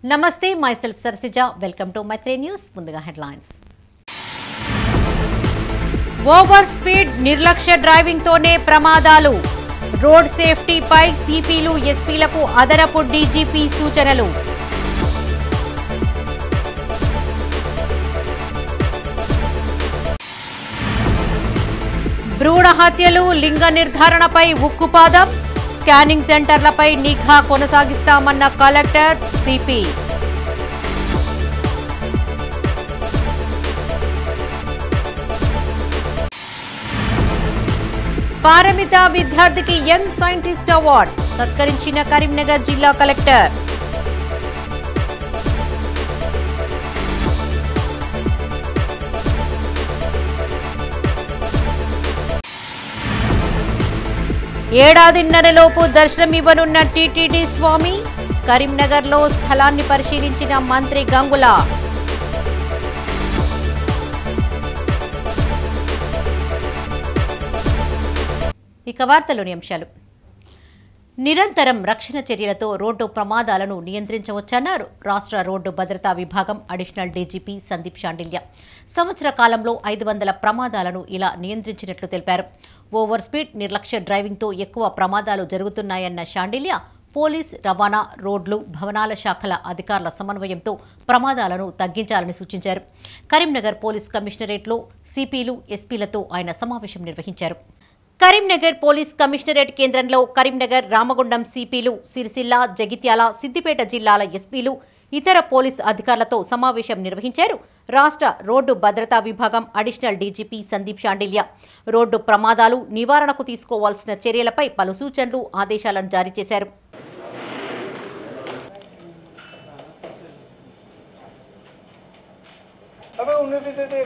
నమస్తే myself Sarasija welcome to Maitre news ముందుగా headlines over speed నిర్లక్ష్య డ్రైవింగ్ తోనే ప్రమాదాలు రోడ్ సేఫ్టీపై సిపిలు ఎస్పీలకు అదనపు డీజీపీ సూచనలు భ్రూణ హత్యలు లింగ నిర్ధారణపై ఉక్కుపాదం స్కానింగ్ సెంటర్లపై నిఘా కొనసాగిస్తామన్న కలెక్టర్ సిపి పారమిత విద్యార్థికి యంగ్ సైంటిస్ట్ అవార్డ్ సత్కరించిన కరీంనగర్ జిల్లా కలెక్టర్ ఏడాదిన్నరలోపు దర్శనమివ్వనున్న టీటీడీ స్వామి కరీంనగర్లో స్థలాన్ని పరిశీలించిన మంత్రి గంగుల ఇక వార్తలోని అంశాలు నిరంతరం రక్షణ చర్యలతో రోడ్డు ప్రమాదాలను నియంత్రించవచ్చన్నారు రాష్ట్ర రోడ్డు భద్రతా విభాగం అడిషనల్ డీజీపీ సందీప్ షాండిల్య సంవత్సర కాలంలో ఐదు వందల ప్రమాదాలను ఇలా నియంత్రించినట్లు తెలిపారు ఓవర్ స్పీడ్ నిర్లక్ష్య డ్రైవింగ్తో ఎక్కువ ప్రమాదాలు జరుగుతున్నాయన్న షాండిల్య పోలీస్ రవాణా రోడ్లు భవనాల శాఖల అధికారుల సమన్వయంతో ప్రమాదాలను తగ్గించాలని సూచించారు కరీంనగర్ పోలీస్ కమిషనరేట్లో సిపిలు ఎస్పీలతో ఆయన సమావేశం నిర్వహించారు కరీంనగర్ పోలీస్ కమిషనరేట్ కేంద్రంలో కరీంనగర్ రామగుండం సిపిలు సిరిసిల్ల జగిత్యాల సిద్దిపేట జిల్లాల ఎస్పీలు ఇతర పోలీస్ అధికారులతో సమావేశం నిర్వహించారు రాష్ట్ర రోడ్డు భద్రతా విభాగం అడిషనల్ డీజీపీ సందీప్ షాండిల్య రోడ్డు ప్రమాదాలు నివారణకు తీసుకోవాల్సిన చర్యలపై పలు సూచనలు ఆదేశాలను జారీ చేశారు अबे उन्हें भी दे दे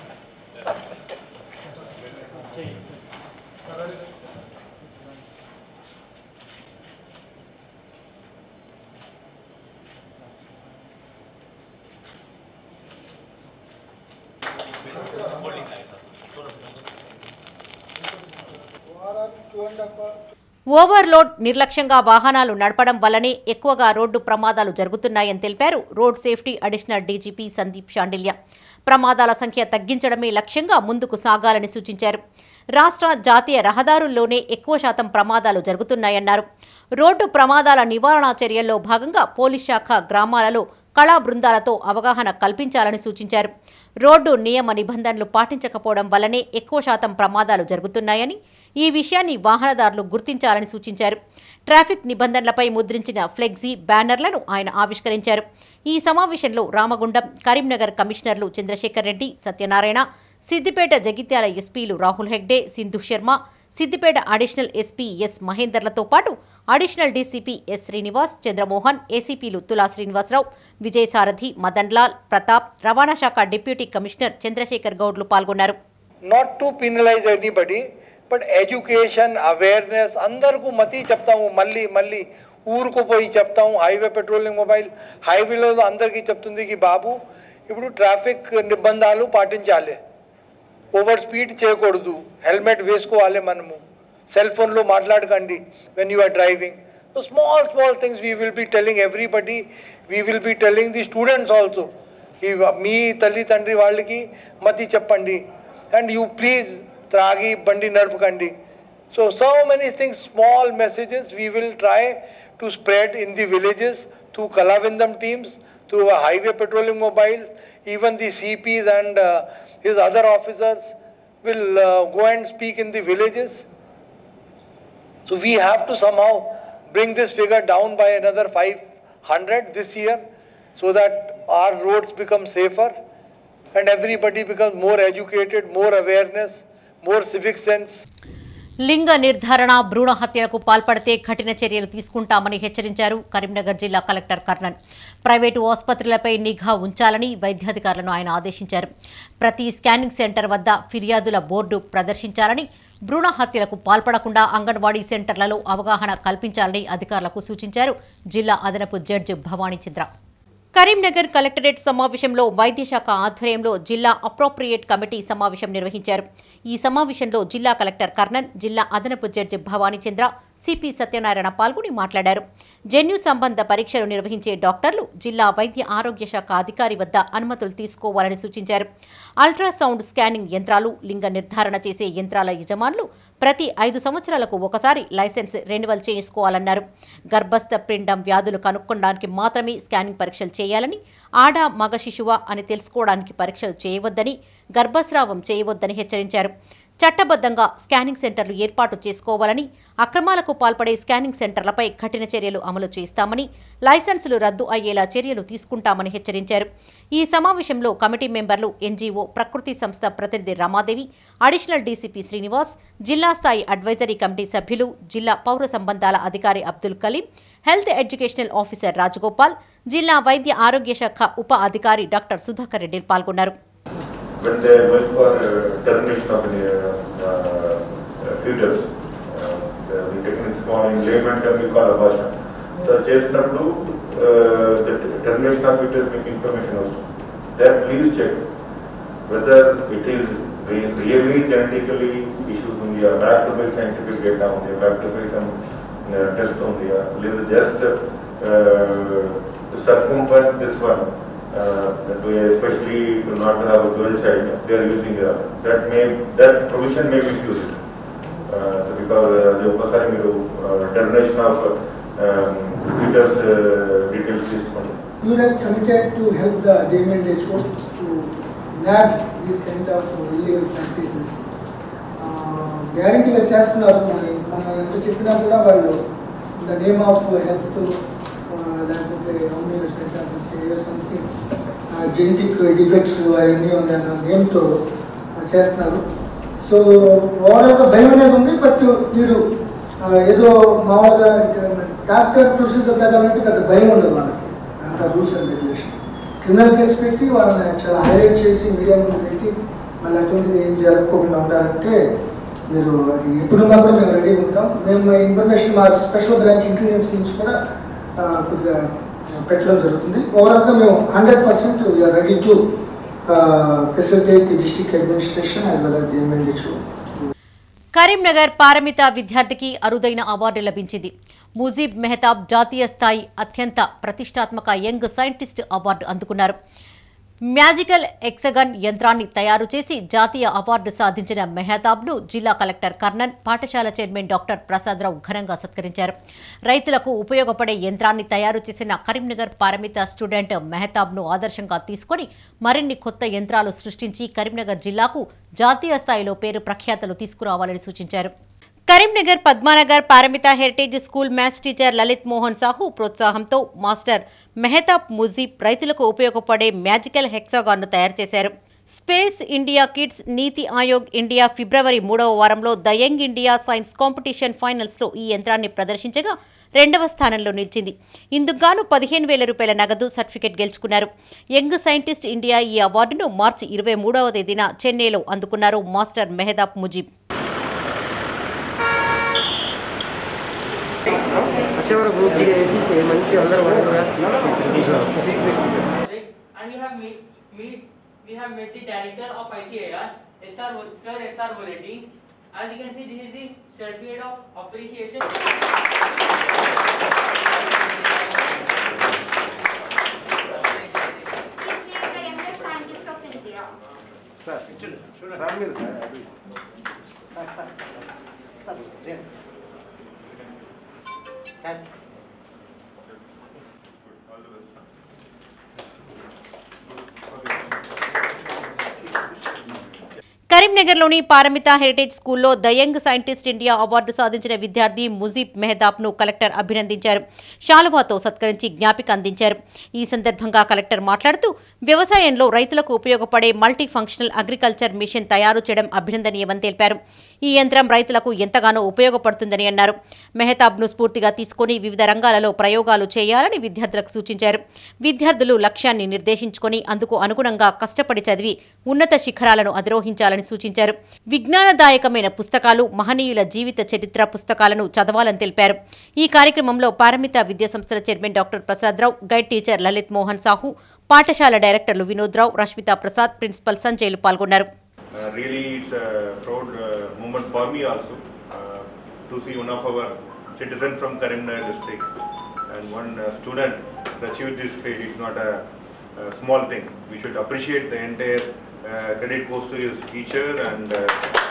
टू एंड हाफ ఓవర్లోడ్ నిర్లక్ష్యంగా వాహనాలు నడపడం వల్లనే ఎక్కువగా రోడ్డు ప్రమాదాలు జరుగుతున్నాయని తెలిపారు road safety additional DGP Sandeep Shandilya ప్రమాదాల సంఖ్య తగ్గించడమే లక్ష్యంగా ముందుకు సాగాలని సూచించారు రాష్ట్ర జాతీయ రహదారుల్లోనే ఎక్కువ శాతం ప్రమాదాలు జరుగుతున్నాయన్నారు రోడ్డు ప్రమాదాల నివారణ చర్యల్లో భాగంగా పోలీస్ శాఖ గ్రామాలలో కళా బృందాలతో అవగాహన కల్పించాలని సూచించారు రోడ్డు నియమ నిబంధనలు పాటించకపోవడం వల్లనే ఎక్కువ శాతం ప్రమాదాలు జరుగుతున్నాయని ఈ విషయాన్ని వాహనదారులు గుర్తించాలని సూచించారు ట్రాఫిక్ నిబంధనలపై ముద్రించిన ఫ్లెక్సీ బ్యానర్లను ఆయన ఆవిష్కరించారు ఈ సమావేశంలో రామగుండం కరీంనగర్ కమిషనర్లు చంద్రశేఖర్ రెడ్డి సత్యనారాయణ సిద్దిపేట జగిత్యాల ఎస్పీలు Rahul Hegde Sindhu Sharma Siddipet additional SP S మహేందర్లతో పాటు additional DCP S Srinivas Chandramohan ఏసీపీలు తులా శ్రీనివాసరావు విజయసారథి మదన్ లాల్ ప్రతాప్ రవాణా శాఖ డిప్యూటీ కమిషనర్ చంద్రశేఖర్ గౌడ్లు పాల్గొన్నారు not to penalize anybody but education awareness అందరికీ మతి చెప్తాము మళ్ళీ మళ్ళీ ఊరుకు పోయి చెప్తాము హైవే పెట్రోలింగ్ మొబైల్ హైవేలో అందరికీ చెప్తుంది కి బాబు ఇప్పుడు ట్రాఫిక్ నిబంధనలు పాటించాలి ఓవర్ స్పీడ్ చేయకూడదు హెల్మెట్ వేసుకోవాలి మనము సెల్ ఫోన్లో మాట్లాడకండి when you are driving so small small things we will be telling everybody we will be telling the students also మీ తల్లి తండ్రి వాళ్ళకి మతి చెప్పండి అండ్ యూ ప్లీజ్ త్రాగి బండి నడపకండి so so many things small messages we will try to spread in the villages to కళావిందం teams to highway patrolling mobiles, even the CPs and uh, his other officers will uh, go and speak in the villages. So we have to somehow bring this figure down by another 500 this year so that our roads become safer and everybody becomes more educated, more awareness, more civic sense. లింగ నిర్ధారణ భ్రూణ హత్యలకు పాల్పడితే కఠిన చర్యలు తీసుకుంటామని హెచ్చరించారు కరీంనగర్ జిల్లా collector Karnan private ఆసుపత్రులపై నిఘా ఉంచాలని వైద్యాధికారులను ఆయన ఆదేశించారు ప్రతి స్కానింగ్ సెంటర్ వద్ద ఫిర్యాదుల బోర్డు ప్రదర్శించాలని భ్రూణ హత్యలకు పాల్పడకుండా అంగన్వాడీ సెంటర్లలో అవగాహన కల్పించాలని అధికారులకు సూచించారు జిల్లా అదనపు జడ్జి భవానీ చంద్ర కరీంనగర్ కలెక్టరేట్ సమావేశంలో వైద్యశాఖ ఆధ్వర్యంలో జిల్లా అప్రోప్రియేట్ కమిటీ సమావేశం నిర్వహించారు ఈ సమావేశంలో జిల్లా కలెక్టర్ కర్ణన్ జిల్లా అదనపు జడ్జి భవానీ చంద్ర సిపి సత్యనారాయణ పాల్గొని మాట్లాడారు జన్యు సంబంధ పరీక్షలు నిర్వహించే డాక్టర్లు జిల్లా వైద్య ఆరోగ్య శాఖ అధికారి వద్ద అనుమతులు తీసుకోవాలని సూచించారు అల్ట్రాసౌండ్ స్కానింగ్ యంత్రాలు లింగ నిర్ధారణ చేసే యంత్రాల యజమానులు ప్రతి ఐదు సంవత్సరాలకు ఒకసారి లైసెన్స్ రెన్యువల్ చేసుకోవాలన్నారు గర్భస్థ పిండం వ్యాధులు కనుక్కోవడానికి మాత్రమే స్కానింగ్ పరీక్షలు చేయాలని ఆడ మగ శిశువా అని తెలుసుకోవడానికి పరీక్షలు చేయవద్దని గర్భస్రావం చేయవద్దని హెచ్చరించారు చట్టబద్ధంగా స్కానింగ్ సెంటర్లు ఏర్పాటు చేసుకోవాలని అక్రమాలకు పాల్పడే స్కానింగ్ సెంటర్లపై కఠిన చర్యలు అమలు చేస్తామని లైసెన్సులు రద్దు అయ్యేలా చర్యలు తీసుకుంటామని హెచ్చరించారు ఈ సమావేశంలో కమిటీ మెంబర్లు ఎన్జీఓ ప్రకృతి సంస్థ ప్రతినిధి రమాదేవి అడిషనల్ డీసీపీ శ్రీనివాస్ జిల్లా స్థాయి అడ్వైజరీ కమిటీ సభ్యులు జిల్లా పౌర సంబంధాల అధికారి Abdul Kaleem health educational officer Rajagopal జిల్లా వైద్య ఆరోగ్య శాఖ ఉప అధికారి డాక్టర్ సుధాకర్ రెడ్డి పాల్గొన్నారు when they are going for uh, termination of the uh, uh, fetus, uh, the the techniques called in layman term we call abortion. So చేసినప్పుడు uh, the termination of fetus మీకు information వస్తుంది. Then please check whether it is re- really genetically issues ఉంది ఆ back to base scientific data ఉంది back to base some uh, test ఉంది లేదా just uh, circumvent this one uh, that we especially to not to have a girl child, they are using uh, that may that provision may be used uh, so because uh, the ఒకసారి మీరు termination of um, fetus uh, details తీసుకోండి You has committed to help the DMHO to nab this kind of illegal practices. గ్యారంటీగా చేస్తున్నారు మరి మనం ఎంత చెప్పినా కూడా వాళ్ళు ద నేమ్ ఆఫ్ హెల్త్ లేకపోతే homeo centres something genetic defects అవన్నీ ఉన్న నేమ్తో చేస్తున్నారు సో ఓవరాల్గా భయం అనేది ఉంది బట్ మీరు ఆ, ఏదో మామూలుగా డాక్టర్ ప్రొసీజర్ ప్రకారం అయితే పెద్ద భయం ఉండదు వాళ్ళకి అంత rules and regulation criminal case పెట్టి వాళ్ళని చాలా హైలైట్ చేసి మీడియా ముందు పెట్టి మళ్ళీ అటువంటిది ఏం జరగకుండా ఉండాలంటే మీరు అది ఎప్పుడున్నా కూడా మేము రెడీగా ఉంటాం మేము ఇన్ఫర్మేషన్ మా స్పెషల్ బ్రాంచ్ ఇంటెలిజెన్స్ నుంచి కూడా ఆ, కొద్దిగా పెట్టడం జరుగుతుంది ఓవరాల్గా మేము hundred percent we're ready to facilitate the district administration as well as the MLHO. Karimnagar Paramita విద్యార్థికి అరుదైన అవార్డు లభించింది ముజీబ్ మెహతాబ్ జాతీయ స్థాయి అత్యంత ప్రతిష్టాత్మక యంగ్ సైంటిస్ట్ అవార్డు అందుకున్నారు మ్యాజికల్ ఎక్సగన్ యంత్రాన్ని తయారు చేసి జాతీయ అవార్డు సాధించిన మెహతాబ్ను జిల్లా కలెక్టర్ కర్ణన్ పాఠశాల చైర్మన్ డాక్టర్ ప్రసాదరావు ఘనంగా సత్కరించారు రైతులకు ఉపయోగపడే యంత్రాన్ని తయారు చేసిన కరీంనగర్ పారమిత స్టూడెంట్ మెహతాబ్ను ఆదర్శంగా తీసుకొని మరిన్ని కొత్త యంత్రాలు సృష్టించి కరీంనగర్ జిల్లాకు జాతీయ స్థాయిలో పేరు ప్రఖ్యాతలు తీసుకురావాలని సూచించారు Karimnagar Padmanagar Paramita heritage school maths teacher Lalit Mohan Sahu ప్రోత్సాహంతో మాస్టర్ మెహతాబ్ ముజీబ్ రైతులకు ఉపయోగపడే మ్యాజికల్ హెక్సాగాన్ను తయారు చేశారు స్పేస్ ఇండియా కిడ్స్ నీతి ఆయోగ్ ఇండియా ఫిబ్రవరి మూడవ వారంలో the young India science competition ఫైనల్స్లో ఈ యంత్రాన్ని ప్రదర్శించగా రెండవ స్థానంలో నిలిచింది ఇందుకు గాను పదిహేను వేల రూపాయల నగదు సర్టిఫికెట్ గెలుచుకున్నారు యంగ్ సైంటిస్ట్ ఇండియా ఈ అవార్డును మార్చి ఇరవై మూడవ తేదీన చెన్నైలో అందుకున్నారు మాస్టర్ మెహదాబ్ ముజీబ్ వచ్చేవారు గ్రూప్ చేసి మంచి అందరూ వరుసగా and we have meet, meet we have met the director of ICAR, SR Vo- Sir SR Voleti. As you can see, this is the certificate of appreciation. Please name the youngest scientist of India. కరీంనగర్లోని Paramita heritage స్కూల్లో the young scientist India award సాధించిన విద్యార్థి Mujeeb మెహదాబ్ను collector అభినందించారు శాలువాతో సత్కరించి జ్ఞాపిక అందించారు ఈ సందర్భంగా collector మాట్లాడుతూ వ్యవసాయంలో రైతులకు ఉపయోగపడే మల్టీ ఫంక్షనల్ అగ్రికల్చర్ మిషన్ తయారు చేయడం అభినందనీయమని తెలిపారు ఈ యంత్రం రైతులకు ఎంతగానో ఉపయోగపడుతుందని అన్నారు మెహతాబ్ను స్ఫూర్తిగా తీసుకుని వివిధ రంగాలలో ప్రయోగాలు చేయాలని విద్యార్థులకు సూచించారు విద్యార్థులు లక్ష్యాన్ని నిర్దేశించుకొని అందుకు అనుగుణంగా కష్టపడి చదివి ఉన్నత శిఖరాలను అధిరోహించాలని సూచించారు విజ్ఞానదాయకమైన పుస్తకాలు మహనీయుల జీవిత చరిత్ర పుస్తకాలను చదవాలని తెలిపారు ఈ కార్యక్రమంలో పారమిత విద్యా సంస్థల chairman doctor Prasad Rao guide teacher Lalit Mohan Sahu పాఠశాల డైరెక్టర్లు వినోద్రావు రష్మిత ప్రసాద్ ప్రిన్సిపల్ సంజయ్లు పాల్గొన్నారు Uh, really, it's a proud uh, moment for me also uh, to see one of our citizen from Karimnagar district and one uh, student achieved this feat. It's not a, a small thing. We should appreciate the entire uh, credit goes to his teacher and uh,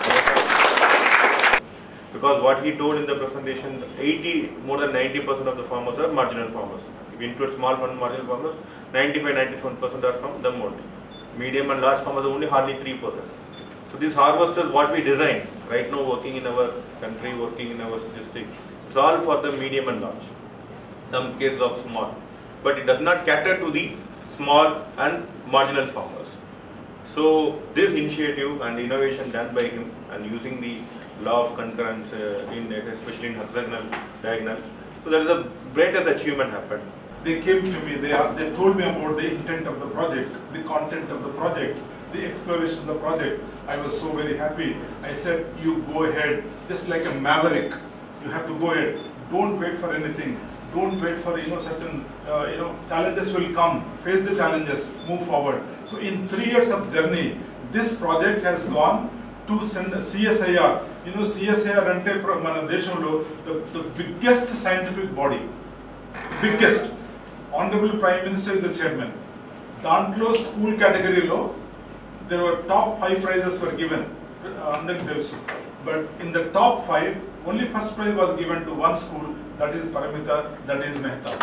because what he told in the presentation, 80 more than 90% of the farmers are marginal farmers. If you include small farm marginal farmers, 95 97% are from them only. Medium and large farmers are only hardly 3%. So these harvesters, what we design right now, working in our country, working in our district, it's all for the medium and large. Some cases of small, but it does not cater to the small and marginal farmers. So this initiative and innovation done by him and using the law of concurrence uh, in especially in hexagonal diagonals, so that is the greatest achievement happened. they came to me, they asked, they told me about the intent of the project, the content of the project, the exploration of the project. I was so very happy. I said, you go ahead, just like a maverick. You have to go ahead. Don't wait for anything. Don't wait for you know certain uh, you know challenges will come. Face the challenges. Move forward. So in three years of journey, this project has gone to send CSIR. You know CSIR అంటే ప్ర- మన దేశంలో the the biggest scientific body. Biggest honourable prime minister is the chairman దాంట్లో school కేటగిరీలో there were top five prizes were given అందరికి తెలుసు but in the top five only first prize was given to one school that is Paramita that is Mehta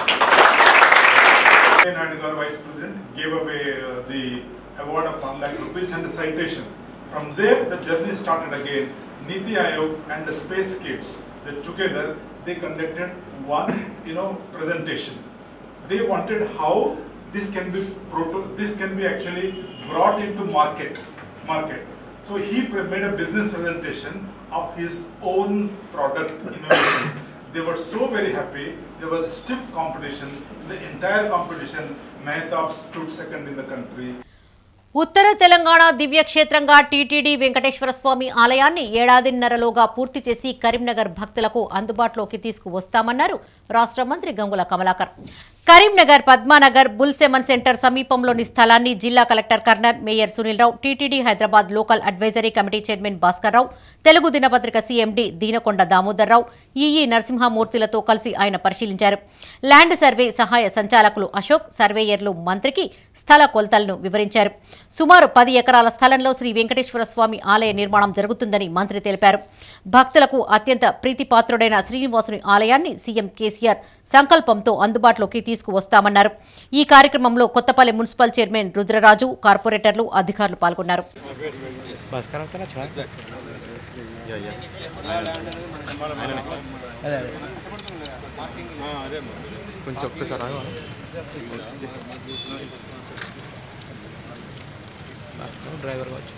Naidu garu vice president gave away the award of one lakh rupees and citation from there the journey started again NITI Aayog and the space kids they together they conducted one you know presentation they wanted how this can be proto this can be actually brought into market market so he pre- made a business presentation of his own product innovation they were so very happy there was stiff competition the entire competition mehtab stood second in the country ఉత్తర తెలంగాణ దివ్యక్షేత్రంగా TTD Venkateswara Swamy ఆలయాన్ని ఏడాదిన్నరలోగా పూర్తి చేసి కరీంనగర్ భక్తులకు అందుబాటులోకి తీసుకువస్తామన్నారు రాష్ట్ర మంత్రి Gangula Kamalakar Karimnagar Padmanagar bull semen centre స్థలాన్ని జిల్లా collector Karnan mayor Sunil Rao TTD Hyderabad local advisory committee chairman Bhaskar Rao Telugu దినపత్రిక సీఎండీ దీనకొండ దామోదర్ రావు ఈఈ నరసింహమూర్తిలతో కలిసి ఆయన పరిశీలించారు ల్యాండ్ సర్వే సహాయ సంచాలకులు అశోక్ సర్వేయర్లు మంత్రికి స్థల కొలతలను వివరించారు సుమారు పది ఎకరాల స్థలంలో శ్రీ వెంకటేశ్వర స్వామి ఆలయ నిర్మాణం జరుగుతుందని మంత్రి తెలిపారు భక్తులకు అత్యంత ప్రీతిపాత్రుడైన శ్రీనివాసుని ఆలయాన్ని సీఎం కేసీఆర్ సంకల్పంతో అందుబాటులోకి తీసుకువస్తామన్నారు ఈ కార్యక్రమంలో కొత్తపల్లి మున్సిపల్ చైర్మన్ రుద్రరాజు కార్పొరేటర్లు అధికారులు పాల్గొన్నారు కొంచెం ఒక్కసారి ఆగు. డ్రైవర్ కావచ్చు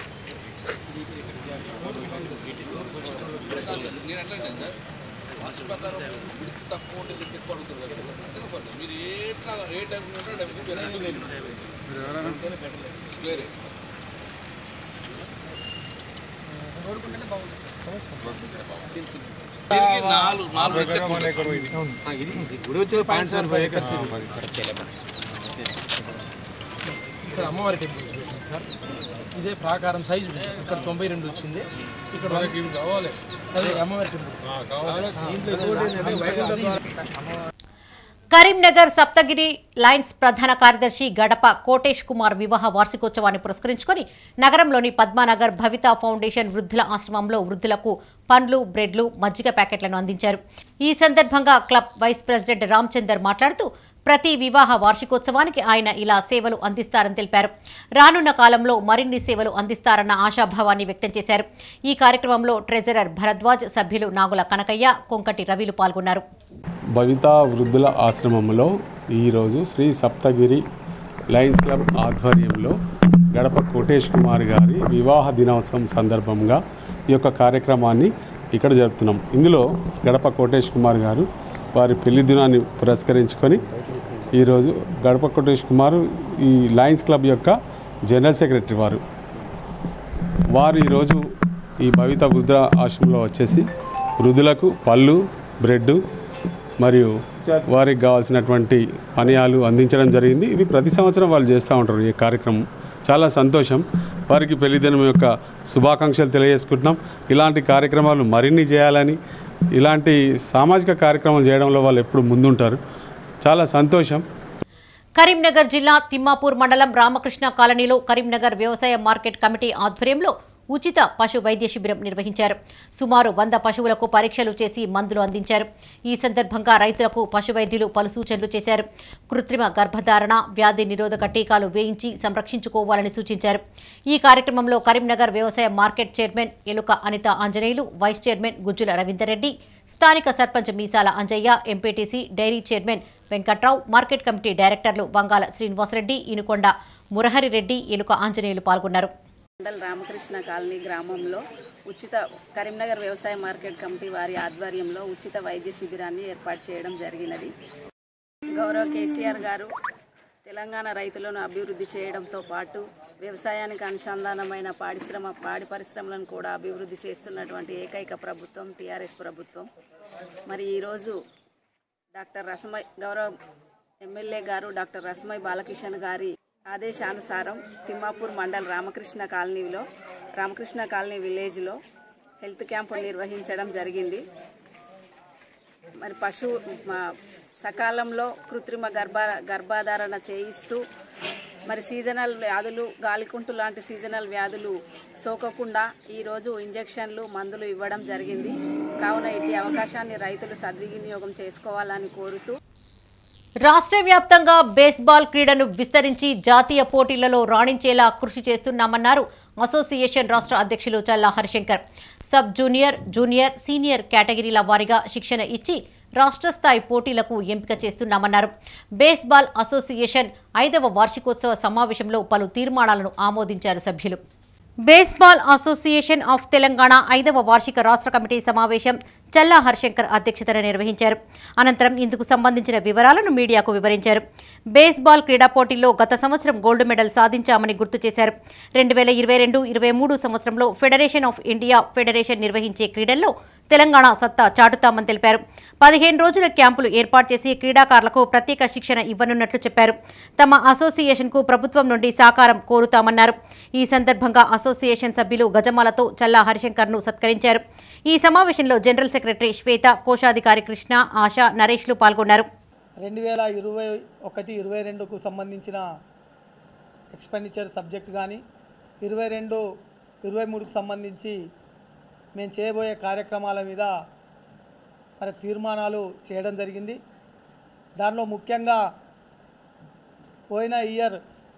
గుడి వచ్చే పాయింట్ సెవెన్ ఫైవ్ ఏకర్స్ ఇక్కడ అమ్మవారి టెంపుల్ సార్ ఇదే ప్రాకారం సైజు ఇక్కడ తొంభై రెండు వచ్చింది ఇక్కడ కావాలి అదే అమ్మవారి టెంపుల్ దీంట్లో ఇంకోటి ఏంటంటే వైకుంఠ ద్వారం- కరీంనగర్ సప్తగిరి లైన్స్ ప్రధాన కార్యదర్శి గడప కోటేష్ కుమార్ వివాహ వార్షికోత్సవాన్ని పురస్కరించుకొని నగరంలోని పద్మానగర్ భవిత ఫౌండేషన్ వృద్ధుల ఆశ్రమంలో వృద్ధులకు పండ్లు బ్రెడ్లు మజ్జిగ ప్యాకెట్లను అందించారు ఈ సందర్భంగా క్లబ్ వైస్ ప్రెసిడెంట్ రామచందర్ మాట్లాడుతూ ప్రతి వివాహ వార్షికోత్సవానికి ఆయన ఇలా సేవలు అందిస్తారని తెలిపారు రానున్న కాలంలో మరిన్ని సేవలు అందిస్తారన్న ఆశాభావాన్ని వ్యక్తం చేశారు ఈ కార్యక్రమంలో ట్రెజరర్ భరద్వాజ్ సభ్యులు నాగుల కనకయ్య కొంకటి రవిలు పాల్గొన్నారు భవితా వృద్ధుల ఆశ్రమంలో ఈరోజు శ్రీ సప్తగిరి లయన్స్ క్లబ్ ఆధ్వర్యంలో గడప కోటేష్ కుమార్ గారి వివాహ దినోత్సవం సందర్భంగా ఈ యొక్క కార్యక్రమాన్ని ఇక్కడ జరుపుతున్నాం ఇందులో గడప కోటేష్ కుమార్ గారు వారి పెళ్లి దినాన్ని పురస్కరించుకొని ఈరోజు గడప కోటేష్ కుమార్ ఈ లయన్స్ క్లబ్ యొక్క జనరల్ సెక్రటరీ వారు వారు ఈరోజు ఈ భవిత వృద్ధ ఆశ్రమంలో వచ్చేసి వృద్ధులకు పళ్ళు బ్రెడ్ మరియు వారికి కావాల్సినటువంటి పానీయాలు అందించడం జరిగింది ఇది ప్రతి సంవత్సరం వాళ్ళు చేస్తూ ఉంటారు ఈ కార్యక్రమం చాలా సంతోషం వారికి పెళ్లిదినం యొక్క శుభాకాంక్షలు తెలియజేసుకుంటున్నాం ఇలాంటి కార్యక్రమాలు మరిన్ని చేయాలని ఇలాంటి సామాజిక కార్యక్రమాలు చేయడంలో వాళ్ళు ఎప్పుడు ముందుంటారు చాలా సంతోషం కరీంనగర్ జిల్లా తిమ్మాపూర్ మండలం రామకృష్ణ కాలనీలో కరీంనగర్ వ్యవసాయ మార్కెట్ కమిటీ ఆధ్వర్యంలో ఉచిత పశు వైద్య శిబిరం నిర్వహించారు సుమారు వంద పశువులకు పరీక్షలు చేసి మందులు అందించారు ఈ సందర్భంగా రైతులకు పశు వైద్యులు పలు సూచనలు చేశారు కృత్రిమ గర్భధారణ వ్యాధి నిరోధక టీకాలు వేయించి సంరక్షించుకోవాలని సూచించారు ఈ కార్యక్రమంలో కరీంనగర్ వ్యవసాయ market chairman Eluka Anitha Anjaneyulu vice chairman Gujjula Ravinder Reddy స్థానిక sarpanch Meesala Anjaiah MPTC dairy chairman Venkat Rao market committee డైరెక్టర్లు బంగాల శ్రీనివాసరెడ్డి ఇనుకొండ మురహరి రెడ్డి ఎలుక ఆంజనేయులు పాల్గొన్నారు మండల్ రామకృష్ణ కాలనీ గ్రామంలో ఉచిత కరీంనగర్ వ్యవసాయ మార్కెట్ కమిటీ వారి ఆధ్వర్యంలో ఉచిత వైద్య శిబిరాన్ని ఏర్పాటు చేయడం జరిగినది గౌరవ కేసీఆర్ గారు తెలంగాణ రైతులను అభివృద్ధి చేయడంతో పాటు వ్యవసాయానికి అనుసంధానమైన పారిశ్రమ పాడి పరిశ్రమలను కూడా అభివృద్ధి చేస్తున్నటువంటి ఏకైక ప్రభుత్వం టీఆర్ఎస్ ప్రభుత్వం మరి ఈరోజు డాక్టర్ రసమై గౌరవ ఎమ్మెల్యే గారు డాక్టర్ రసమై బాలకిషన్ గారి ఆదేశానుసారం తిమ్మాపూర్ మండల్ రామకృష్ణ కాలనీలో రామకృష్ణ కాలనీ విలేజ్లో హెల్త్ క్యాంపు నిర్వహించడం జరిగింది మరి పశు మా- సకాలంలో కృత్రిమ గర్భ గర్భాధారణ చేయిస్తూ మరి సీజనల్ వ్యాధులు గాలికుంటు లాంటి సీజనల్ వ్యాధులు సోకకుండా ఈరోజు ఇంజెక్షన్లు మందులు ఇవ్వడం జరిగింది కావున ఇటు అవకాశాన్ని రైతులు సద్వినియోగం చేసుకోవాలని కోరుతూ రాష్ట్ర వ్యాప్తంగా బేస్బాల్ క్రీడను విస్తరించి జాతీయ పోటీలలో రాణించేలా కృషి చేస్తున్నామన్నారు అసోసియేషన్ రాష్ట్ర అధ్యక్షులు Challa Harishankar sub junior junior senior కేటగిరీల వారీగా శిక్షణ ఇచ్చి రాష్ట్ర స్థాయి పోటీలకు ఎంపిక చేస్తున్నామన్నారు బేస్బాల్ అసోసియేషన్ ఐదవ వార్షికోత్సవ సమావేశంలో పలు తీర్మానాలను ఆమోదించారు సభ్యులు బేస్బాల్ అసోసియేషన్ ఆఫ్ తెలంగాణ ఐదవ వార్షిక రాష్ట్ర కమిటీ సమావేశం చల్లా హర్శంకర్ అధ్యక్షతన నిర్వహించారు అనంతరం ఇందుకు సంబంధించిన వివరాలను మీడియాకు వివరించారు బేస్బాల్ క్రీడా పోటీల్లో గత సంవత్సరం గోల్డ్ మెడల్ సాధించామని గుర్తు చేశారు రెండు వేల ఇరవై రెండు ఇరవై మూడు సంవత్సరంలో ఫెడరేషన్ ఆఫ్ ఇండియా ఫెడరేషన్ నిర్వహించే క్రీడల్లో తెలంగాణ సత్తా చాటుతామని తెలిపారు పదిహేను రోజుల క్యాంపులు ఏర్పాటు చేసి క్రీడాకారులకు ప్రత్యేక శిక్షణ ఇవ్వనున్నట్లు చెప్పారు తమ అసోసియేషన్కు ప్రభుత్వం నుండి సహకారం కోరుతామన్నారు ఈ సందర్భంగా అసోసియేషన్ సభ్యులు గజమాలతో చల్లా హరిశంకర్ను సత్కరించారు ఈ సమావేశంలో జనరల్ సెక్రటరీ శ్వేత కోశాధికారి కృష్ణ ఆశ నరేష్లు పాల్గొన్నారు రెండు వేల ఇరవై ఒకటి ఇరవై రెండుకు సంబంధించిన ఎక్స్పెండిచర్ సబ్జెక్ట్ కానీ ఇరవై రెండు ఇరవై మూడుకు సంబంధించి మేము చేయబోయే కార్యక్రమాల మీద మరి తీర్మానాలు చేయడం జరిగింది దానిలో ముఖ్యంగా పోయిన ఇయర్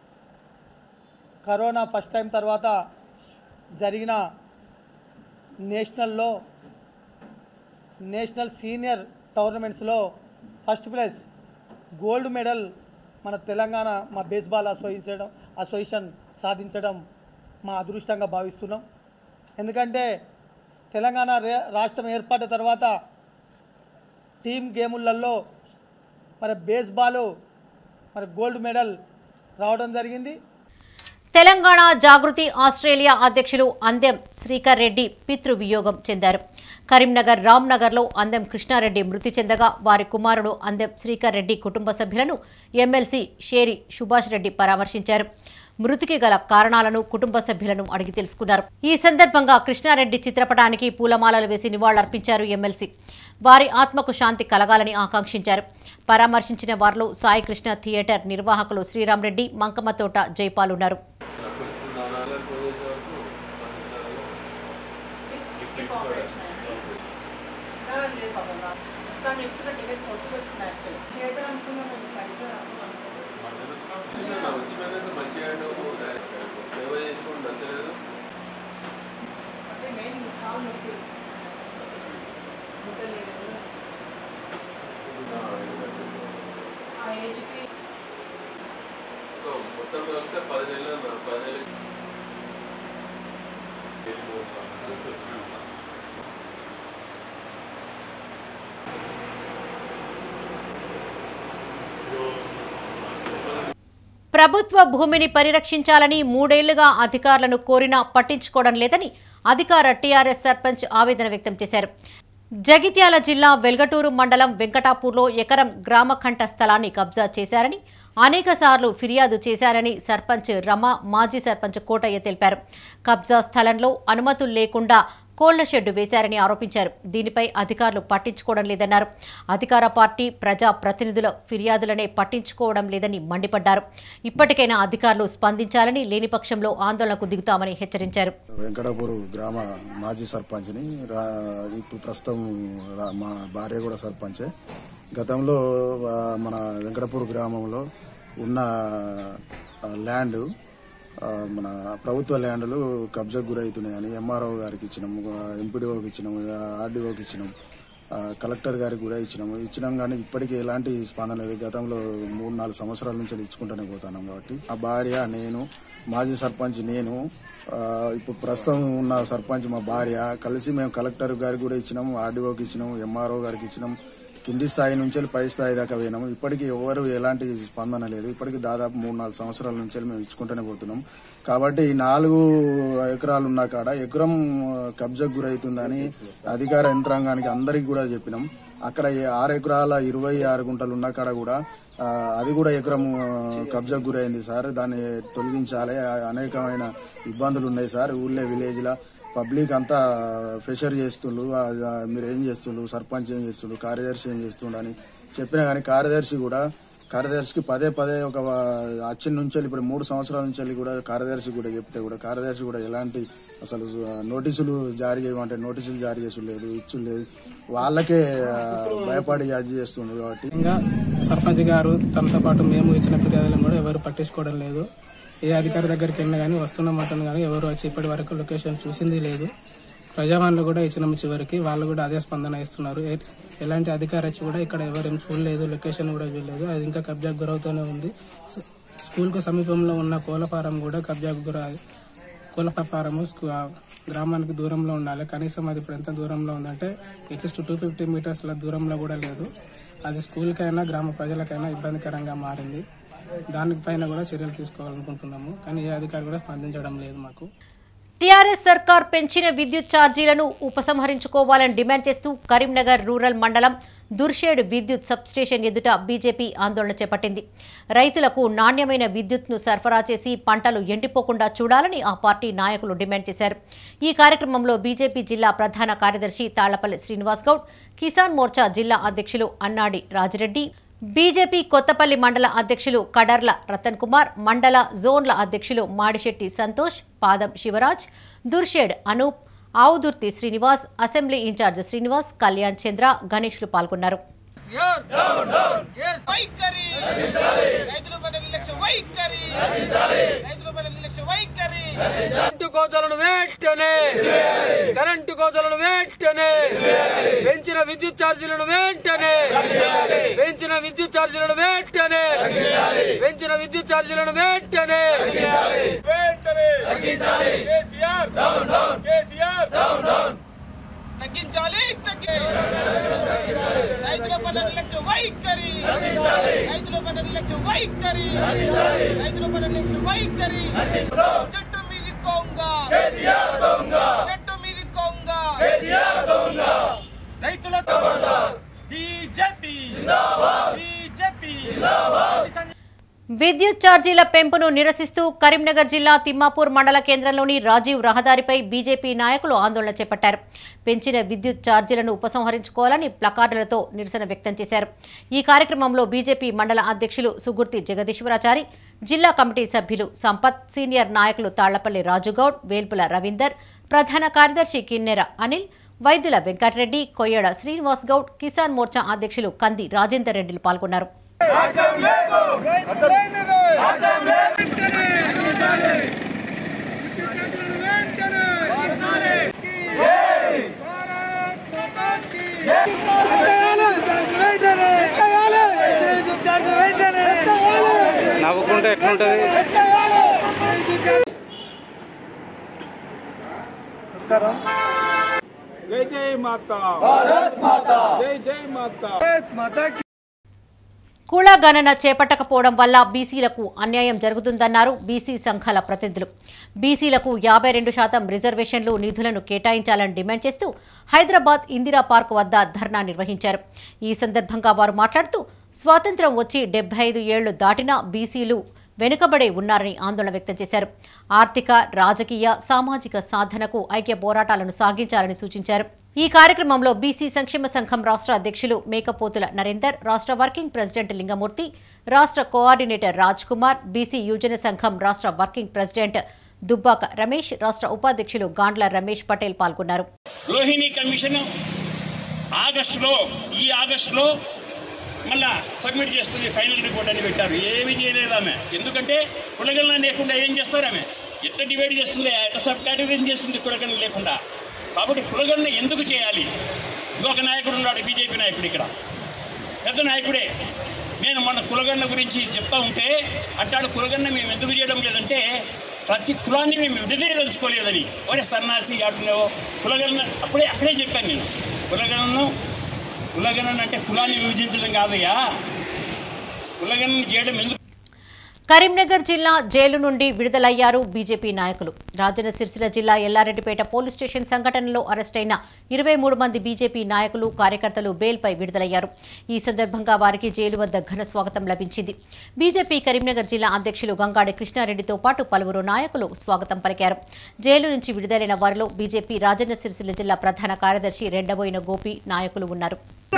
కరోనా ఫస్ట్ టైం తర్వాత జరిగిన నేషనల్లో నేషనల్ సీనియర్ టోర్నమెంట్స్లో ఫస్ట్ ప్లేస్ గోల్డ్ మెడల్ మన తెలంగాణ మా బేస్బాల్ అసోసియేషన్ అసోసియేషన్ సాధించడం మా అదృష్టంగా భావిస్తున్నాం ఎందుకంటే తెలంగాణ రే- రాష్ట్రం ఏర్పడిన తర్వాత టీమ్ గేములలో మరి బేస్బాల్ మరి గోల్డ్ మెడల్ రావడం జరిగింది తెలంగాణ జాగృతి ఆస్ట్రేలియా అధ్యక్షులు అందెం శ్రీకర్ రెడ్డి పితృవియోగం చెందారు కరీంనగర్ రామ్నగర్లో అందెం కృష్ణారెడ్డి మృతి చెందగా వారి కుమారుడు అందెం శ్రీకర్ రెడ్డి కుటుంబ సభ్యులను ఎమ్మెల్సీ షేరి సుభాష్ రెడ్డి పరామర్శించారు మృతికి గల కారణాలను కుటుంబ సభ్యులను అడిగి తెలుసుకున్నారు ఈ సందర్భంగా కృష్ణారెడ్డి చిత్రపటానికి పూలమాలలు వేసి నివాళులర్పించారు ఎమ్మెల్సీ వారి ఆత్మకు శాంతి కలగాలని ఆకాంక్షించారు పరామర్శించిన వారిలో సాయి కృష్ణ థియేటర్ నిర్వాహకులు శ్రీరామ్ రెడ్డి మంకమ్మతోట జైపాల్ ఉన్నారు మొత్తం కలిపితే పది నెలలు పది నెలలు ప్రభుత్వ భూమిని పరిరక్షించాలని మూడేళ్లుగా అధికారులను కోరినా పట్టించుకోవడం లేదని అధికార టీఆర్ఎస్ సర్పంచ్ ఆవేదన వ్యక్తం చేశారు జగిత్యాల జిల్లా వెల్గటూరు మండలం వెంకటాపూర్లో ఎకరం గ్రామకంఠ స్థలాన్ని కబ్జా చేశారని అనేక సార్లు ఫిర్యాదు చేశారని సర్పంచ్ రమ మాజీ సర్పంచ్ కోటయ్య తెలిపారు కబ్జా స్థలంలో అనుమతులు లేకుండా కోళ్ల షెడ్డు వేశారని ఆరోపించారు దీనిపై అధికారులు పట్టించుకోవడం లేదన్నారు అధికార పార్టీ ప్రజా ప్రతినిధుల ఫిర్యాదులనే పట్టించుకోవడం లేదని మండిపడ్డారు ఇప్పటికైనా అధికారులు స్పందించాలని లేని పక్షంలో ఆందోళనకు దిగుతామని హెచ్చరించారు వెంకటాపూర్ గ్రామ మాజీ సర్పంచ్ని రా- ఇప్పుడు ప్రస్తుతం రా- మా భార్య కూడా సర్పంచే గతంలో ఆ, మన వెంకటపూర్ గ్రామంలో ఉన్న ఆ, ల్యాండ్ ఆ, మన ప్రభుత్వ ల్యాండ్లు కబ్జాకు గురవుతున్నాయని ఎంఆర్ఓ గారికి ఇచ్చినాము ఎంపీడీఓకి ఇచ్చినాము ఆర్డీఓకి ఇచ్చినాం ఆ, కలెక్టర్ గారికి కూడా ఇచ్చినాము ఇచ్చినాం కానీ ఇప్పటికీ ఎలాంటి స్పందన లేదు గతంలో మూడు నాలుగు సంవత్సరాల నుంచి ఇచ్చుకుంటూనే పోతున్నాం కాబట్టి ఆ భార్య నేను మాజీ సర్పంచ్ నేను ఆ, ఇప్పుడు ప్రస్తుతం ఉన్న సర్పంచ్ మా భార్య కలిసి మేము కలెక్టర్ గారికి కూడా ఇచ్చినాము ఆర్డీఓకి ఇచ్చినాము ఎంఆర్ఓ గారికి ఇచ్చినాం కింది స్థాయి నుంచి వెళ్ళి పై స్థాయి దాకా పోయినాము ఇప్పటికీ ఎవరు ఎలాంటి స్పందన లేదు ఇప్పటికీ దాదాపు మూడు నాలుగు సంవత్సరాల నుంచి వెళ్ళి మేము ఇచ్చుకుంటూనే పోతున్నాం కాబట్టి ఈ నాలుగు ఎకరాలు ఉన్న కాడ ఎకరం కబ్జాకు గురవుతుందని అధికార యంత్రాంగానికి అందరికి కూడా చెప్పినాం అక్కడ ఈ ఆరు ఎకరాల ఇరవై ఆరు గుంటలు ఉన్న కాడ కూడా ఆ, అది కూడా ఎకరం ఆ, కబ్జాకు గురైంది సార్ దాన్ని తొలగించాలి ఆ, అనేకమైన ఇబ్బందులు ఉన్నాయి సార్ ఊళ్ళో విలేజ్లో పబ్లిక్ అంతా ప్రెషర్ చేస్తుండ్రు ఆ, ఆ, మీరు ఏం చేస్తుండ్రు సర్పంచ్ ఏం చేస్తుండ్రు కార్యదర్శి ఏం చేస్తుండ్రు అని చెప్పినా కానీ కార్యదర్శి కూడా కార్యదర్శికి పదే పదే ఒక అచ్చిన నుంచి వెళ్ళి ఇప్పుడు మూడు సంవత్సరాల నుంచి వెళ్ళి కూడా కార్యదర్శి కూడా చెప్తే కూడా కార్యదర్శి కూడా ఎలాంటి అసలు ఆ, నోటీసులు జారీ చేయమంటే నోటీసులు జారీ చేసు లేదు ఇచ్చు లేదు వాళ్ళకే ఆ, భయపడి జారీ చేస్తుండ్రు కాబట్టి ఇంకా సర్పంచ్ గారు తనతో పాటు మేము ఇచ్చిన ఫిర్యాదులను కూడా ఎవరు పట్టించుకోవడం లేదు ఏ అధికారి దగ్గరికి వెళ్ళినా కానీ వస్తున్న మటన్ కానీ ఎవరు వచ్చి ఇప్పటి వరకు లొకేషన్ చూసింది లేదు ప్రజావాణిలో కూడా ఇచ్చినాము చివరికి వాళ్ళు కూడా అదే స్పందన ఇస్తున్నారు ఏ- ఎలాంటి అధికారి వచ్చి కూడా ఇక్కడ ఎవరేం చూడలేదు లొకేషన్ కూడా చూడలేదు అది ఇంకా కబ్జాకు గురవుతూనే ఉంది స- స్కూల్కు సమీపంలో ఉన్న కోళ్ల ఫారం కూడా కబ్జాకు గుర కోళ్ల ఫారము స్కూ- ఆ గ్రామానికి దూరంలో ఉండాలి కనీసం అది ఇప్పుడు ఎంత దూరంలో ఉందంటే అట్లీస్ట్ టూ ఫిఫ్టీ మీటర్స్ల దూరంలో కూడా లేదు అది స్కూల్కైనా గ్రామ ప్రజలకైనా ఇబ్బందికరంగా మారింది దానిపైన కూడా చర్యలు తీసుకోవాలనుకుంటున్నాము కానీ ఏ అధికారి కూడా స్పందించడం లేదు మాకు టీఆర్ఎస్ సర్కార్ పెంచిన విద్యుత్ ఛార్జీలను ఉపసంహరించుకోవాలని డిమాండ్ చేస్తూ కరీంనగర్ రూరల్ మండలం దుర్షేడ్ విద్యుత్ సబ్స్టేషన్ ఎదుట బీజేపీ ఆందోళన చేపట్టింది రైతులకు నాణ్యమైన విద్యుత్ను సరఫరా చేసి పంటలు ఎండిపోకుండా చూడాలని ఆ పార్టీ నాయకులు డిమాండ్ చేశారు ఈ కార్యక్రమంలో బీజేపీ జిల్లా ప్రధాన కార్యదర్శి తాళ్లపల్లి శ్రీనివాస్ గౌడ్ కిసాన్ మోర్చా జిల్లా అధ్యక్షులు అన్నాడి రాజిరెడ్డి బీజేపీ కొత్తపల్లి మండల అధ్యక్షులు కడర్ల రతన్ కుమార్ మండల జోన్ల అధ్యక్షులు మాడిశెట్టి సంతోష్ పాదం శివరాజ్ దుర్షేడ్ అనూప్ ఆవుదుర్తి శ్రీనివాస్ అసెంబ్లీ ఇన్ఛార్జ్ శ్రీనివాస్ కళ్యాణ్ చంద్ర గణేష్లు పాల్గొన్నారు కరెంటు కోతలను వెంటనే కరెంటు కోతలను వెంటనే పెంచిన విద్యుత్ ఛార్జీలను వెంటనే పెంచిన విద్యుత్ ఛార్జీలను వెంటనే పెంచిన విద్యుత్ ఛార్జీలను వెంటనే వెంటనే కేసీఆర్ కేసీఆర్ తగ్గించాలి తగ్గి రైతుల పట్ల నిర్లక్ష్య వైఖరి రైతుల పట్ల నిర్లక్ష్య వైఖరి రైతుల పట్ల నిర్లక్ష్య వైఖరి చెట్టు మీది కొంగ చెట్టు మీది కొంగ రైతుల బీజేపీ బీజేపీ విద్యుత్ ఛార్జీల పెంపును నిరసిస్తూ కరీంనగర్ జిల్లా తిమ్మాపూర్ మండల కేంద్రంలోని రాజీవ్ రహదారిపై బీజేపీ నాయకులు ఆందోళన చేపట్టారు పెంచిన విద్యుత్ ఛార్జీలను ఉపసంహరించుకోవాలని ప్లకార్డులతో నిరసన వ్యక్తం చేశారు ఈ కార్యక్రమంలో బీజేపీ మండల అధ్యక్షులు సుగుర్తి జగదీశ్వరాచారి జిల్లా కమిటీ సభ్యులు సంపత్ సీనియర్ నాయకులు తాళ్లపల్లి రాజుగౌడ్ వేల్పుల రవీందర్ ప్రధాన కార్యదర్శి కిన్నెర అనిల్ వైద్యుల వెంకటరెడ్డి కొయ్యడ శ్రీనివాస్ గౌడ్ కిసాన్ మోర్చా అధ్యక్షులు కంది రాజేందర్ రెడ్డిలు పాల్గొన్నారు నవ్వుకుంటే ఎట్లుంటది నమస్కారం జై జై మాతా భారత్ మాతా జై జై మాతా మాతా కుల గణన చేపట్టకపోవడం వల్ల బీసీలకు అన్యాయం జరుగుతుందన్నారు బీసీ సంఘాల ప్రతినిధులు బీసీలకు యాభై రెండు శాతం రిజర్వేషన్లు నిధులను కేటాయించాలని డిమాండ్ చేస్తూ హైదరాబాద్ ఇందిరా పార్క్ వద్ద ధర్నా నిర్వహించారు ఈ సందర్భంగా వారు మాట్లాడుతూ స్వాతంత్ర్యం వచ్చి డెబ్బై ఐదు ఏళ్లు దాటినా బీసీలు వెనుకబడే ఉన్నారని ఆందోళన వ్యక్తం చేశారు ఆర్థిక రాజకీయ సామాజిక సాధనకు ఐక్య పోరాటాలను సాగించాలని సూచించారు ఈ కార్యక్రమంలో బీసీ సంక్షేమ సంఘం రాష్ట్ర అధ్యక్షులు మేకపోతుల నరేందర్ రాష్ట్ర వర్కింగ్ ప్రెసిడెంట్ లింగమూర్తి రాష్ట్ర కోఆర్డినేటర్ రాజ్ కుమార్ బీసీ యువజన సంఘం రాష్ట్ర వర్కింగ్ ప్రెసిడెంట్ దుబ్బాక రమేష్ రాష్ట్ర ఉపాధ్యక్షులు గాండ్ల రమేష్ పటేల్ పాల్గొన్నారు రోహిణి కమిషన్ ఆగస్టులో ఈ ఆగస్టులో మళ్ళా సబ్మిట్ చేస్తుంది ఫైనల్ రిపోర్ట్ అని పెట్టారు ఏమీ చేయలేదు ఆమె ఎందుకంటే కులగలన లేకుండా ఏం చేస్తారు ఆమె ఎట్లా డివైడ్ చేస్తుంది ఎట్లా సబ్ కేటగిరీ చేస్తుంది కులగలన లేకుండా కాబట్టి కులగలన ఎందుకు చేయాలి ఇంకొక నాయకుడు ఉన్నాడు బీజేపీ నాయకుడు ఇక్కడ పెద్ద నాయకుడే నేను మన కులగన్న గురించి చెప్తా ఉంటే అంటాడు కులగన్న మేము ఎందుకు చేయడం లేదంటే ప్రతి కులాన్ని మేము విడదీయదలుచుకోలేదని ఒరే సన్నాసి ఆడుతున్నావో కులగన్న అప్పుడే అక్కడే చెప్పాను నేను కులగణను కులగణన అంటే కులాన్ని విభజించడం కాదయ్యా కులగణన చేయడం ఎందుకు కరీంనగర్ జిల్లా జైలు నుండి విడుదలయ్యారు బీజేపీ నాయకులు రాజన్న సిరిసిల్ల జిల్లా ఎల్లారెడ్డిపేట పోలీస్ స్టేషన్ సంఘటనలో అరెస్టైన ఇరవై మూడు మంది బీజేపీ నాయకులు కార్యకర్తలు బెయిల్పై విడుదలయ్యారు ఈ సందర్భంగా వారికి జైలు వద్ద ఘన స్వాగతం లభించింది బీజేపీ కరీంనగర్ జిల్లా అధ్యక్షులు గంగాడి కృష్ణారెడ్డితో పాటు పలువురు నాయకులు స్వాగతం పలికారు జైలు నుంచి విడుదలైన వారిలో బీజేపీ రాజన్న సిరిసిల్ల జిల్లా ప్రధాన కార్యదర్శి రెండబోయిన గోపి నాయకులు ఉన్నారు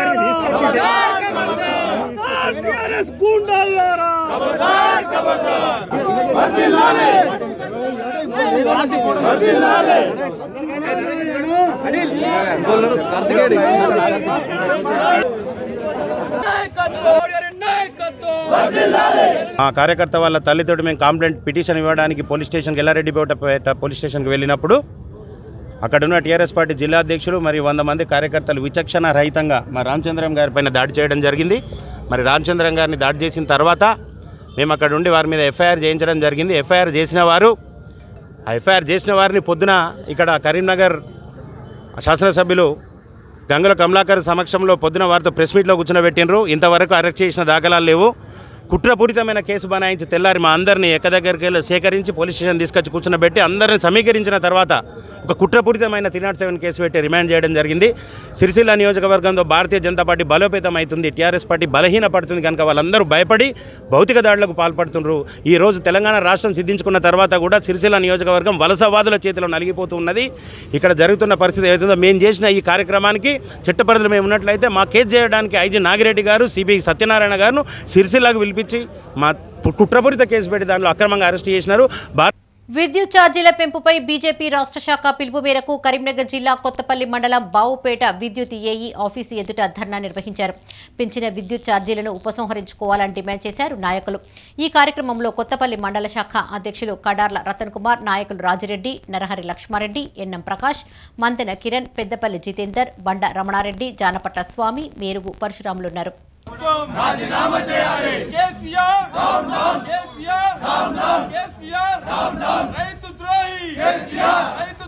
ఆ కార్యకర్త వాళ్ళ తల్లితోటి మేము కంప్లైంట్ పిటిషన్ ఇవ్వడానికి పోలీస్ స్టేషన్కి ఎల్లారెడ్డిపేట పోలీస్ స్టేషన్కి వెళ్ళినప్పుడు అక్కడ ఉన్న టీఆర్ఎస్ పార్టీ జిల్లా అధ్యక్షులు మరి వంద మంది కార్యకర్తలు విచక్షణ రహితంగా మా రామచంద్రం గారి పైన దాడి చేయడం జరిగింది మరి రామచంద్రం గారిని దాడి చేసిన తర్వాత మేము అక్కడ ఉండి వారి మీద ఎఫ్ఐఆర్ చేయించడం జరిగింది ఎఫ్ఐఆర్ చేసిన వారు ఆ ఎఫ్ఐఆర్ చేసిన వారిని పొద్దున ఇక్కడ కరీంనగర్ శాసనసభ్యులు గంగుల కమలాకర్ సమక్షంలో పొద్దున వారితో ప్రెస్ మీట్లో కూర్చునబెట్టినరు ఇంతవరకు అరెస్ట్ చేసిన దాఖలాలు లేవు కుట్రపూరితమైన కేసు బనాయించి తెల్లారి మా అందరినీ ఎక్కదగ్గరికి వెళ్ళి సేకరించి పోలీస్ స్టేషన్ తీసుకొచ్చి కూర్చునబెట్టి అందరిని సమీకరించిన తర్వాత ఒక కుట్రపూరితమైన త్రీ నాట్ సెవెన్ కేసు పెట్టి రిమాండ్ చేయడం జరిగింది సిరిసిల్ల నియోజకవర్గంలో భారతీయ జనతా పార్టీ బలోపేతం అవుతుంది టీఆర్ఎస్ పార్టీ బలహీన పడుతుంది కనుక వాళ్ళందరూ భయపడి భౌతిక దాడులకు పాల్పడుతున్నారు ఈ రోజు తెలంగాణ రాష్ట్రం సిద్ధించుకున్న తర్వాత కూడా సిరిసిల్ల నియోజకవర్గం వలసవాదుల చేతిలో నలిగిపోతూ ఉన్నది ఇక్కడ జరుగుతున్న పరిస్థితి ఏదైతుందో మేము చేసిన ఈ కార్యక్రమానికి చట్టపరిధిలో మేము ఉన్నట్లయితే మా కేసు చేయడానికి ఐజీ నాగిరెడ్డి గారు సిబి సత్యనారాయణ గారు సిరిసిల్లాకు పిలిపించి మా కుట్రపూరిత కేసు పెట్టి దానిలో అక్రమంగా అరెస్ట్ చేసినారు భారత విద్యుత్ ఛార్జీల పెంపుపై బీజేపీ రాష్ట్ర శాఖ పిలుపు మేరకు కరీంనగర్ జిల్లా కొత్తపల్లి మండలం బావుపేట విద్యుత్ ఏఈ ఆఫీసు ఎదుట ధర్నా నిర్వహించారు పెంచిన విద్యుత్ ఛార్జీలను ఉపసంహరించుకోవాలని డిమాండ్ చేశారు నాయకులు ఈ కార్యక్రమంలో కొత్తపల్లి మండల శాఖ అధ్యక్షులు కడార్ల రతన్ కుమార్ నాయకులు రాజిరెడ్డి నరహరి లక్ష్మారెడ్డి ఎన్ఎం ప్రకాష్ మంతెన కిరణ్ పెద్దపల్లి జితేందర్ బండ రమణారెడ్డి జానపట్ల స్వామి మేరుగు పరశురాములున్నారు రాజీనామా చేయాలి KCR down down KCR down down KCR down down రైతు ద్రోహి కేసీఆర్ రైతు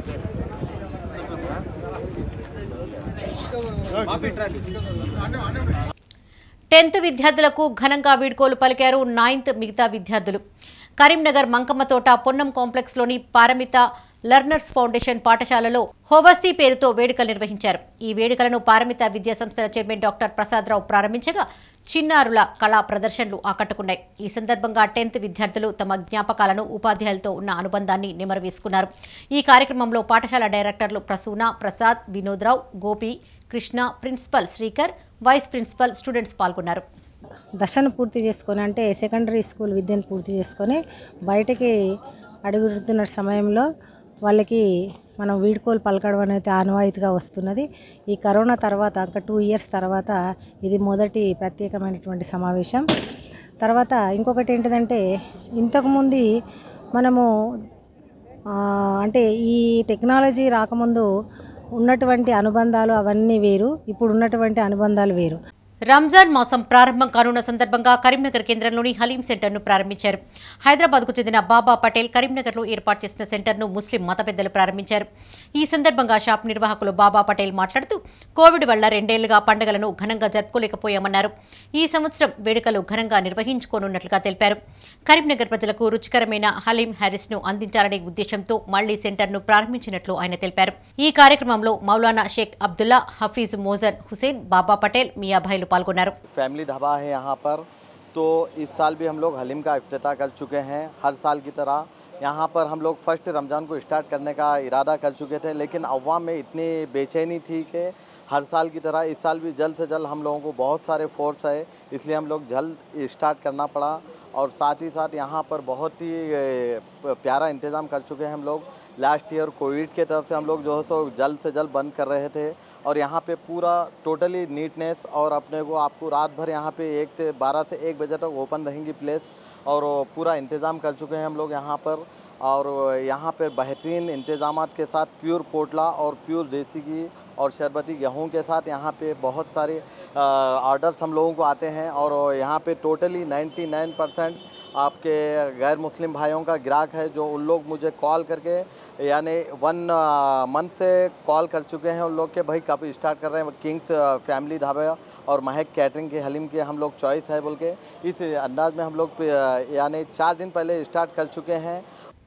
టెన్త్ విద్యార్థులకు ఘనంగా వీడ్కోలు పలికారు నైన్త్ మిగతా విద్యార్థులు కరీంనగర్ మంకమ్మతోట పొన్నం కాంప్లెక్స్లోని పారమిత లర్నర్స్ ఫౌండేషన్ పాఠశాలలో హోవస్తీ పేరుతో వేడుకలు నిర్వహించారు ఈ వేడుకలను పారమిత విద్యా సంస్థల చైర్మన్ డాక్టర్ ప్రసాదరావు ప్రారంభించగా చిన్నారుల కళా ప్రదర్శనలు ఆకట్టుకున్నాయి ఈ సందర్భంగా టెన్త్ విద్యార్థులు తమ జ్ఞాపకాలను ఉపాధ్యాయులతో ఉన్న అనుబంధాన్ని నిమరవేసుకున్నారు ఈ కార్యక్రమంలో పాఠశాల డైరెక్టర్లు Prasuna Prasad Vinodrao Gopi Krishna principal Srikar vice principal students పాల్గొన్నారు దశను పూర్తి చేసుకొని అంటే సెకండరీ స్కూల్ విద్యను పూర్తి చేసుకొని బయటకి అడుగుతున్న సమయంలో వాళ్ళకి మనం వీడ్కోలు పలకడం అనేది ఆనవాయితీగా వస్తున్నది ఈ కరోనా తర్వాత ఇంకా టూ ఇయర్స్ తర్వాత ఇది మొదటి ప్రత్యేకమైనటువంటి సమావేశం తర్వాత ఇంకొకటి ఏంటిదంటే ఇంతకుముందు మనము ఆ, అంటే ఈ టెక్నాలజీ రాకముందు ఉన్నటువంటి అనుబంధాలు అవన్నీ వేరు ఇప్పుడు ఉన్నటువంటి అనుబంధాలు వేరు రంజాన్ మాసం ప్రారంభం కానున్న సందర్భంగా కరీంనగర్ కేంద్రంలోని హలీం సెంటర్ను ప్రారంభించారు హైదరాబాద్కు చెందిన బాబా పటేల్ కరీంనగర్లో ఏర్పాటు చేసిన సెంటర్ను ముస్లిం మత పెద్దలు ప్రారంభించారు ఈ సందర్భంగా షాప్ నిర్వాహకులు బాబా పటేల్ మాట్లాడుతూ కోవిడ్ వల్ల రెండేళ్లుగా పండుగలను ఘనంగా జరుపుకోలేకపోయామన్నారు ఈ సంవత్సరం వేడుకలు ఘనంగా నిర్వహించుకోనున్నట్లుగా తెలిపారు కరీంనగర్ ప్రజలకు రుచికరమైన హలీం హ్యారిస్ను అందించాలనే ఉద్దేశంతో మళ్లీ సెంటర్ను ప్రారంభించినట్లు ఆయన తెలిపారు ఈ కార్యక్రమంలో మౌలానా షేక్ అబ్దుల్లా హఫీజ్ మోజన్ హుసేన్ బాబా పటేల్ మియాభాయ్లు పాల్గొన్నారు फैमिली ढाबा है यहाँ पर तो इस साल भी हम लोग हलीम का अफ्ताह कर चुके हैं हर साल की तरह यहाँ पर हम लोग फर्स्ट रमज़ान को स्टार्ट करने का इरादा कर चुके थे लेकिन अवाम में इतनी बेचैनी थी कि हर साल की तरह इस साल भी जल्द से जल्द हम लोगों को बहुत सारे फोर्स है इसलिए हम लोग जल्द स्टार्ट करना पड़ा और साथ ही साथ यहाँ पर बहुत ही ए, प्यारा इंतज़ाम कर चुके हैं हम लोग लास्ट ईयर कोविड के तरफ से हम लोग जो है सो जल्द से जल्द बंद कर रहे थे और यहाँ पे पूरा टोटली नीटनेस और अपने को आपको रात भर यहाँ पे एक से बारह से एक बजे तक ओपन रहेंगी प्लेस और पूरा इंतज़ाम कर चुके हैं हम लोग यहाँ पर और यहाँ पर बेहतरीन इंतज़ाम के साथ प्योर पोटला और प्योर देसी घी और शरबती गेहूं के साथ यहाँ पे बहुत सारे ऑर्डर्स हम लोगों को आते हैं और यहाँ पे टोटली 99 परसेंट आपके गैर मुस्लिम भाइयों का ग्राहक है जो उन लोग मुझे कॉल करके यानी वन मंथ से कॉल कर चुके हैं उन लोग के भाई कब स्टार्ट कर रहे हैं किंग्स फैमिली ढाबा और महक कैटरिंग के हलीम के हम लोग चॉइस है बोल के इस अंदाज में हम लोग यानी चार दिन पहले स्टार्ट कर चुके हैं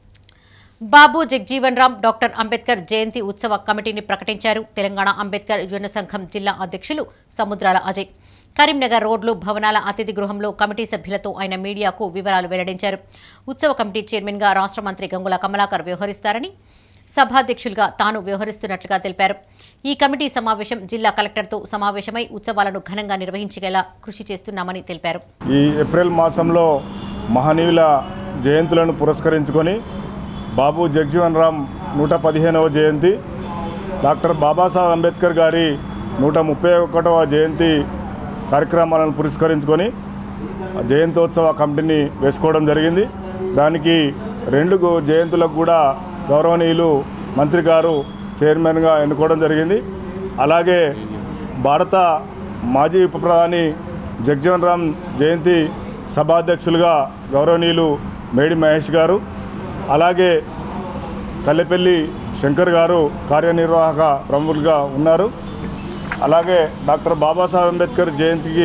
బాబు జగ్జీవన్ రామ్ డాక్టర్ అంబేద్కర్ జయంతి ఉత్సవ కమిటీని ప్రకటించారు తెలంగాణ అంబేద్కర్ యువన సంఘం జిల్లా అధ్యక్షులు సముద్రాల అజయ్ కరీంనగర్ రోడ్లు భవనాల అతిథి గృహంలో కమిటీ సభ్యులతో ఆయన మీడియాకు వివరాలు వెల్లడించారు ఉత్సవ కమిటీ చైర్మన్గా రాష్ట్ర మంత్రి గంగుల కమలాకర్ వ్యవహరిస్తారని సభాధ్యక్షులుగా తాను వ్యవహరిస్తున్నట్లుగా తెలిపారు ఈ కమిటీ సమావేశం జిల్లా కలెక్టర్తో సమావేశమై ఉత్సవాలను ఘనంగా నిర్వహించేలా కృషి చేస్తున్నామని తెలిపారు ఈ ఏప్రిల్ మాసంలో మహనీయుల జయంతులను పురస్కరించుకొని బాబు జగజీవన్ రామ్ నూట పదిహేనవ జయంతి డాక్టర్ బాబాసాహెబ్ అంబేద్కర్ గారి నూట ముప్పై ఒకటవ జయంతి కార్యక్రమాలను పురస్కరించుకొని జయంతోత్సవ కమిటీని వేసుకోవడం జరిగింది దానికి రెండు గు- జయంతులకు కూడా గౌరవనీయులు మంత్రి గారు చైర్మన్గా ఎన్నుకోవడం జరిగింది అలాగే భారత మాజీ ఉప ప్రధాని జగజీవన్ రామ్ జయంతి సభాధ్యక్షులుగా గౌరవనీయులు మేడి మహేష్ గారు అలాగే కల్లెపల్లి శంకర్ గారు కార్యనిర్వాహక ప్రముఖులుగా ఉన్నారు అలాగే డాక్టర్ బాబాసాహెబ్ అంబేద్కర్ జయంతికి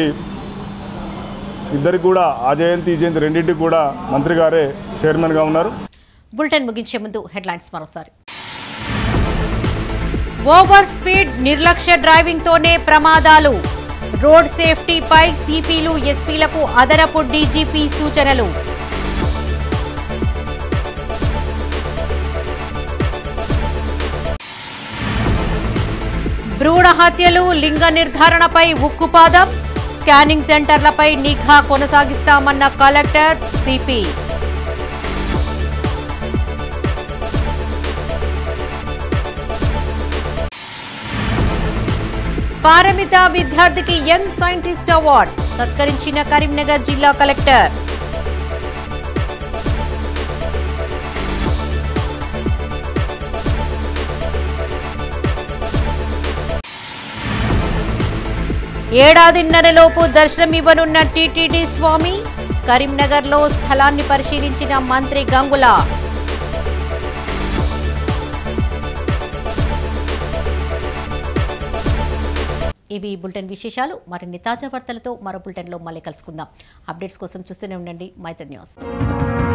ఇద్దరికి కూడా ఆ జయంతి ఈ జయంతి రెండింటికి కూడా మంత్రి గారే చైర్మన్గా ఉన్నారు బులెటిన్ ముగించే ముందు హెడ్లైన్స్ మరోసారి ఓవర్ స్పీడ్ నిర్లక్ష్య డ్రైవింగ్ తోనే ప్రమాదాలు రోడ్ సేఫ్టీపై సిపిలు ఎస్పీలకు అదనపు డీజీపీ సూచనలు భ్రూణ హత్యలు లింగ నిర్ధారణపై ఉక్కుపాదం స్కానింగ్ సెంటర్లపై నిఘా కొనసాగిస్తామన్న కలెక్టర్ సిపి పారమిత విద్యార్థికి యంగ్ సైంటిస్ట్ అవార్డ్ సత్కరించిన కరీంనగర్ జిల్లా కలెక్టర్ ఏడాదిన్నరలోపు దర్శనమివ్వనున్న టీటీడీ స్వామి కరీంనగర్లో స్థలాన్ని పరిశీలించిన మంత్రి గంగుల ఇవి ఈ బులెటిన్ విశేషాలు మరిన్ని తాజా వార్తలతో మరో బులెటిన్లో మళ్ళీ కలుసుకుందాం అప్డేట్స్ కోసం చూస్తూనే ఉండండి మైత్రి న్యూస్